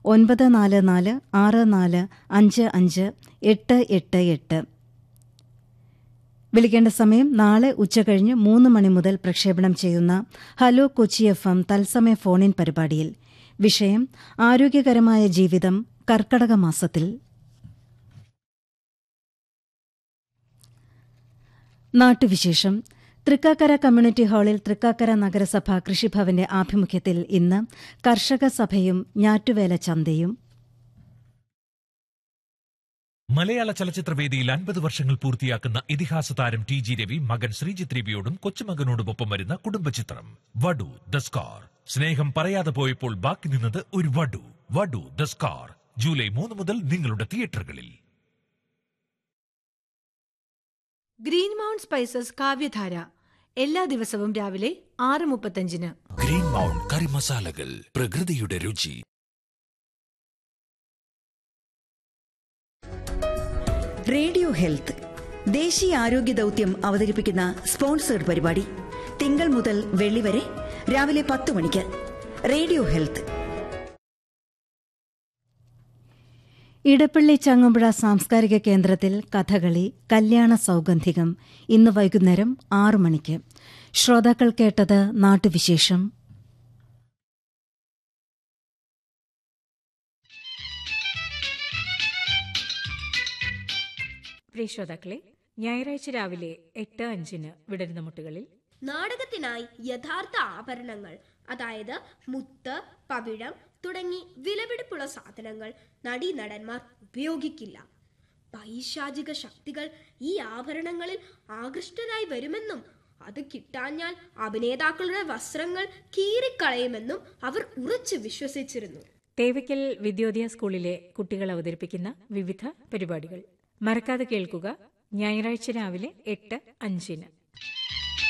ഒൻപത് നാല് നാല് ആറ് നാല് അഞ്ച് അഞ്ച് എട്ട് എട്ട് എട്ട് വിളിക്കേണ്ട സമയം നാളെ ഉച്ചകഴിഞ്ഞ് മൂന്ന് മണി മുതൽ പ്രക്ഷേപണം ചെയ്യുന്ന ഹലോ കൊച്ചി എഫ് എം തത്സമയ ഫോണിൻ പരിപാടിയിൽ വിഷയം ആരോഗ്യകരമായ ജീവിതം കർക്കടക മാസത്തിൽ നാട്ടുവിശേഷം തൃക്കാക്കര കമ്മ്യൂണിറ്റി ഹാളിൽ തൃക്കാക്കര നഗരസഭ കൃഷിഭവന്റെ ആഭിമുഖ്യത്തിൽ ഇന്ന് കർഷക സഭയും ഞാറ്റുവേല ചന്തയും മലയാള ചലച്ചിത്രവേദിയിൽ അൻപത് വർഷങ്ങൾ പൂർത്തിയാക്കുന്ന ഇതിഹാസ താരം ടി ജി രവി മകൻ ശ്രീജിത്ത് രവിയോടും കൊച്ചുമകനോടുമൊപ്പം വരുന്ന കുടുംബചിത്രം വടു ദ സ്കാർ സ്നേഹം പറയാതെ പോയപ്പോൾ ബാക്കി നിന്നത് ഒരു വടു വടു ദ സ്കാർ ജൂലൈ മൂന്ന് മുതൽ നിങ്ങളുടെ തിയേറ്ററുകളിൽ ഗ്രീൻ മൗണ്ട് സ്പൈസസ് കാവ്യധാര എല്ലാ ദിവസവും രാവിലെ ആറ് മുപ്പത്തഞ്ചിന് ഗ്രീൻ മൗണ്ട് കറി മസാലകൾ പ്രകൃതിയുടെ രുചി റേഡിയോ ഹെൽത്ത് ദേശീയ ആരോഗ്യ ദൗത്യം അവതരിപ്പിക്കുന്ന സ്പോൺസേഡ് പരിപാടി തിങ്കൾ മുതൽ വെള്ളി വരെ രാവിലെ പത്ത് മണിക്ക് റേഡിയോ ഹെൽത്ത് ഇടപ്പള്ളി ചങ്ങമ്പുഴ സാംസ്കാരിക കേന്ദ്രത്തിൽ കഥകളി കല്യാണ സൗഗന്ധികം ഇന്ന് വൈകുന്നേരം ആറു മണിക്ക് ശ്രോതാക്കൾ കേട്ടത് നാട്ടുവിശേഷം പ്രിയ ശ്രോതാക്കളെ ഞായറാഴ്ച രാവിലെ എട്ട് അഞ്ചിന് വിടരുന്ന മുട്ടുകളിൽ നാടകത്തിനായി യഥാർത്ഥ ആഭരണങ്ങൾ അതായത് മുത്ത് പവിഴം തുടങ്ങി വിലപിടിപ്പുള്ള സാധനങ്ങൾ നടീനടന്മാർ ഉപയോഗിക്കില്ല പൈശാചിക ശക്തികൾ ഈ ആഭരണങ്ങളിൽ ആകൃഷ്ടരായി വരുമെന്നും അത് കിട്ടാഞ്ഞാൽ അഭിനേതാക്കളുടെ വസ്ത്രങ്ങൾ കീറിക്കളയുമെന്നും അവർ ഉറച്ചു വിശ്വസിച്ചിരുന്നു തേവയ്ക്കൽ വിദ്യോദയ സ്കൂളിലെ കുട്ടികൾ അവതരിപ്പിക്കുന്ന വിവിധ പരിപാടികൾ മറക്കാതെ കേൾക്കുക ഞായറാഴ്ച രാവിലെ എട്ട് അഞ്ചിന്